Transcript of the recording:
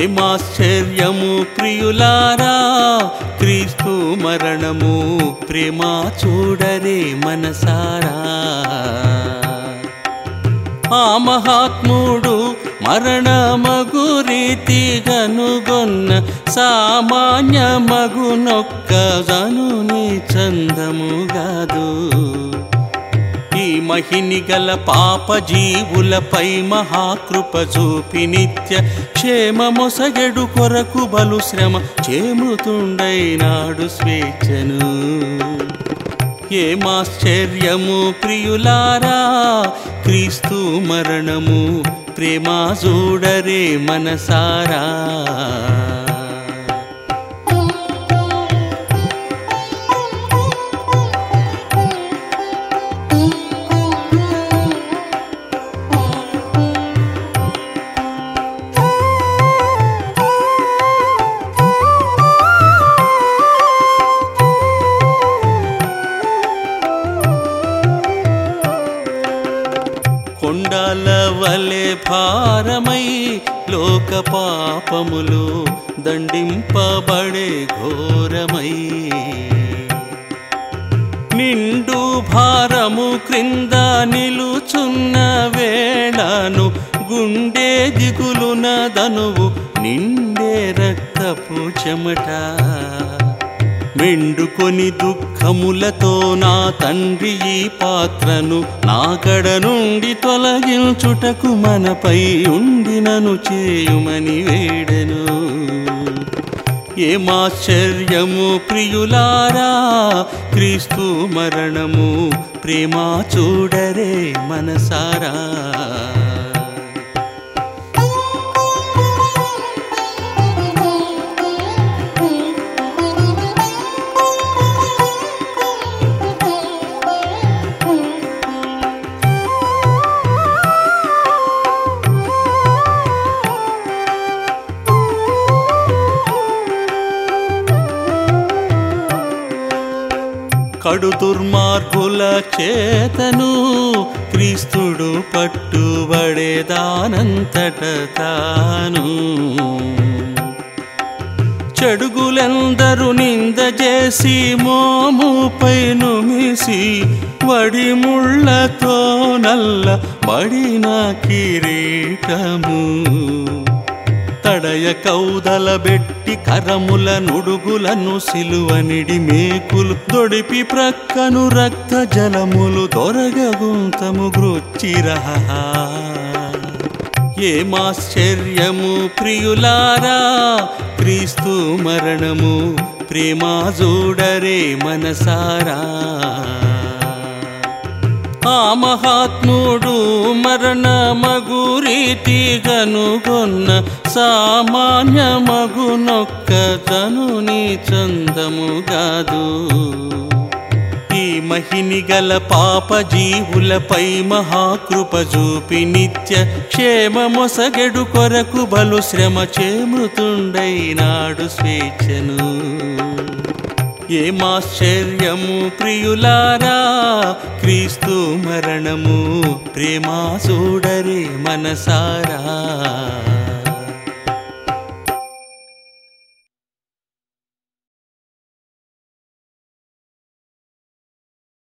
ఏమాశ్చర్యము ప్రియులారా క్రీస్తు మరణము ప్రేమ చూడరే మనసారా ఆ మహాత్ముడు మరణమగు రీతి గనుగొన్న సామాన్య మగునొక్క జనుని చందముగాదు ఈ మహిని గల పాప జీవులపై మహాకృప చూపి నిత్య క్షేమమొసగెడు కొరకు బలు శ్రమ చేముతుండైనాడు స్వేచ్ఛను ఏమాశ్చర్యము ప్రియులారా క్రీస్తు మరణము ప్రేమ చూడరే మనసారా కొండాల వలె భారమై లోక పాపములు దండింపబడే ఘోరమై నిండు భారము క్రింద నిలుచున్న వేళను గుండె దిగులున దనువు నిండే రక్తపు చెమట మెండుకొని దుఃఖములతో నా తండ్రి ఈ పాత్రను నా కడ నుండి తొలగించుటకు మనపై ఉండినను చేయుమని వేడెను ఏమాశ్చర్యము ప్రియులారా క్రీస్తు మరణము ప్రేమ చూడరే మనసారా కడు దుర్మార్గుల చేతను క్రీస్తుడు పట్టుబడేదానంతట తాను చెడుగులెందరు నింద చేసి మోముపై నుమిసి వడి ముళ్ళతో నల్ల బడిన కిరీటము తడయ కౌదల బెట్టి కరముల నుడుగులను సిలువనిడి మేకులు దొడిపి ప్రక్కను రక్త జలములు దొరగగుంతము గృచ్చిరహ ఏమాశ్చర్యము ప్రియులారా క్రీస్తు మరణము ప్రేమ చూడరే మనసారా ఆ మహాత్ముడు మరణమగు రీతి గనుగొన్న సామాన్య మగునొక్క తనుని చందము కాదు ఈ మహిని గల పాప జీవులపై మహాకృప చూపి నిత్య క్షేమమొసగెడు కొరకు బలు శ్రమ చేమృతుండైనాడు స్వేచ్ఛను ఏమాశ్చర్యము ప్రియులారా క్రీస్తు మరణము ప్రేమ చూడరే మనసారా